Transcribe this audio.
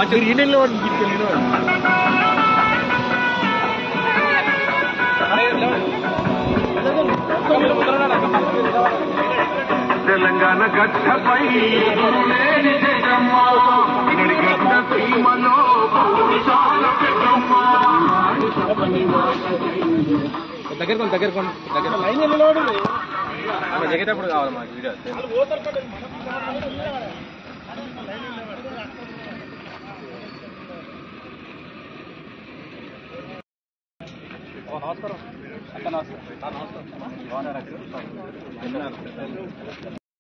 మీరు ఈ నెలలో వాడిని తీసుకెళ్ళిన తెలంగాణ గడ్డపై ఎదురులేని జగమ్మ గడిగడ్డ సీమలో పౌరుషాల పెద్దమ్మ దగ్గర కొను దగ్గర కొను దగ్గర లైన్ వెళ్ళినవాడు దిగేటప్పుడు కావాలి మాకు వీడియో నమస్కారం అక్క నమస్కారం నమస్కారం